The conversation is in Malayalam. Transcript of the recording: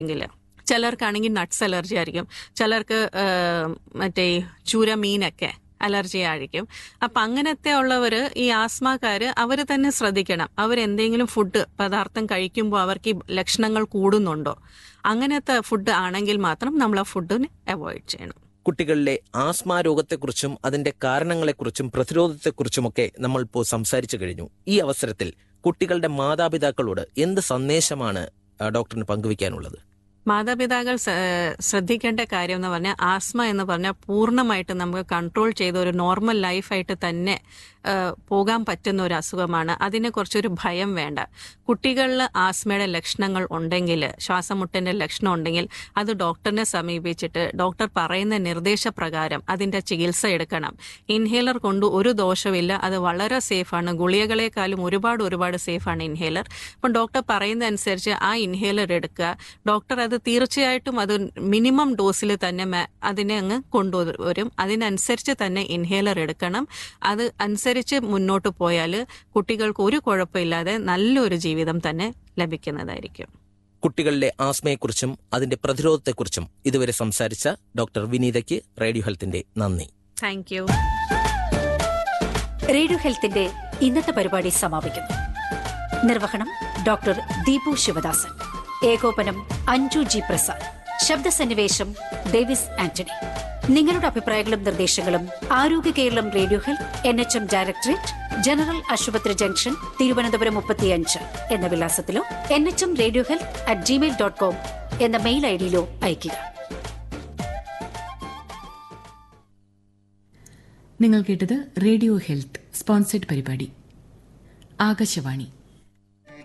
ഉണ്ടെങ്കിൽ ചിലർക്കാണെങ്കിൽ നട്ട്സ് അലർജി ആയിരിക്കും ചിലർക്ക് ആ, മറ്റേ ഈ ചൂര മീനൊക്കെ അലർജി ആയിരിക്കും അപ്പം അങ്ങനത്തെ ഉള്ളവർ ഈ ആസ്മക്കാര് അവർ തന്നെ ശ്രദ്ധിക്കണം അവരെന്തെങ്കിലും ഫുഡ് പദാർത്ഥം കഴിക്കുമ്പോൾ അവർക്ക് ഈ ലക്ഷണങ്ങൾ കൂടുന്നുണ്ടോ അങ്ങനത്തെ ഫുഡ് ആണെങ്കിൽ മാത്രം നമ്മൾ ആ ഫുഡിന് അവോയ്ഡ് ചെയ്യണം കുട്ടികളിലെ ആസ്മ രോഗത്തെക്കുറിച്ചും അതിന്റെ കാരണങ്ങളെക്കുറിച്ചും പ്രതിരോധത്തെക്കുറിച്ചുമൊക്കെ നമ്മൾ ഇപ്പോൾ സംസാരിച്ചു കഴിഞ്ഞു ഈ അവസരത്തിൽ കുട്ടികളുടെ മാതാപിതാക്കളോട് എന്ത് സന്ദേശമാണ് ആ, ഡോക്ടറിന് പങ്കുവയ്ക്കാനുള്ളത് മാതാപിതാക്കൾ സ- ശ്രദ്ധിക്കേണ്ട കാര്യം എന്ന് പറഞ്ഞാൽ ആസ്മ എന്ന് പറഞ്ഞാൽ പൂർണ്ണമായിട്ട് നമുക്ക് കൺട്രോൾ ചെയ്ത ഒരു നോർമൽ ലൈഫായിട്ട് തന്നെ ആ, പോകാൻ പറ്റുന്ന ഒരു അസുഖമാണ് അതിനെ കുറിച്ചൊരു ഭയം വേണ്ട കുട്ടികളിൽ ആസ്മയുടെ ലക്ഷണങ്ങൾ ഉണ്ടെങ്കിൽ ശ്വാസമുട്ടന്റെ ലക്ഷണം ഉണ്ടെങ്കിൽ അത് ഡോക്ടറിനെ സമീപിച്ചിട്ട് ഡോക്ടർ പറയുന്ന നിർദ്ദേശപ്രകാരം അതിന്റെ ചികിത്സ എടുക്കണം ഇൻഹേലർ കൊണ്ട് ഒരു ദോഷമില്ല അത് വളരെ സേഫാണ് ഗുളികകളെക്കാളും ഒരുപാട് ഒരുപാട് സേഫാണ് ഇൻഹേലർ അപ്പം ഡോക്ടർ പറയുന്ന അനുസരിച്ച് ആ ഇൻഹേലർ എടുക്കുക ഡോക്ടർ അത് തീർച്ചയായിട്ടും അത് മിനിമം ഡോസിൽ തന്നെ മ- അതിനെ അങ്ങ് കൊണ്ടുവരും അതിനനുസരിച്ച് തന്നെ ഇൻഹേലർ എടുക്കണം അത് അനുസരിച്ച് മുന്നോട്ട് പോയാൽ കുട്ടികൾക്ക് ഒരു കുഴപ്പമില്ലാതെ നല്ലൊരു ജീവിതം തന്നെ ലഭിക്കുന്നതായിരിക്കും കുട്ടികളിലെ ആസ്മയെക്കുറിച്ചും അതിന്റെ പ്രതിരോധത്തെക്കുറിച്ചും ഇതുവരെ സംസാരിച്ച ഡോക്ടർ വിനീതയ്ക്ക് റേഡിയോ ഹെൽത്തിന്റെ നന്ദി താങ്ക് യു റേഡിയോ ഹെൽത്തിന്റെ ഇന്നത്തെ പരിപാടി സമാപിക്കുന്നു നിർവഹണം ഡോക്ടർ ദീപു ശിവദാസൻ ഏകോപനം അഞ്ജു ജി പ്രസാദ് ശബ്ദസന്നിവേശം ഡേവിസ് ആന്റണി നിങ്ങളുടെ അഭിപ്രായങ്ങളും നിർദ്ദേശങ്ങളും Arogya Keralam radio health N H M directorate general ആശുപത്രി ജംഗ്ഷൻ തിരുവനന്തപുരം മുപ്പത്തിയഞ്ച് എന്ന വിലാസത്തിലോ N H M radio health at Gmail dot com എന്ന മെയിൽ ഐ ഡിയിലോ അയയ്ക്കുക നിങ്ങൾ കേട്ടത് റേഡിയോ ഹെൽത്ത് സ്പോൺസേഡ് പരിപാടി ആകാശവാണി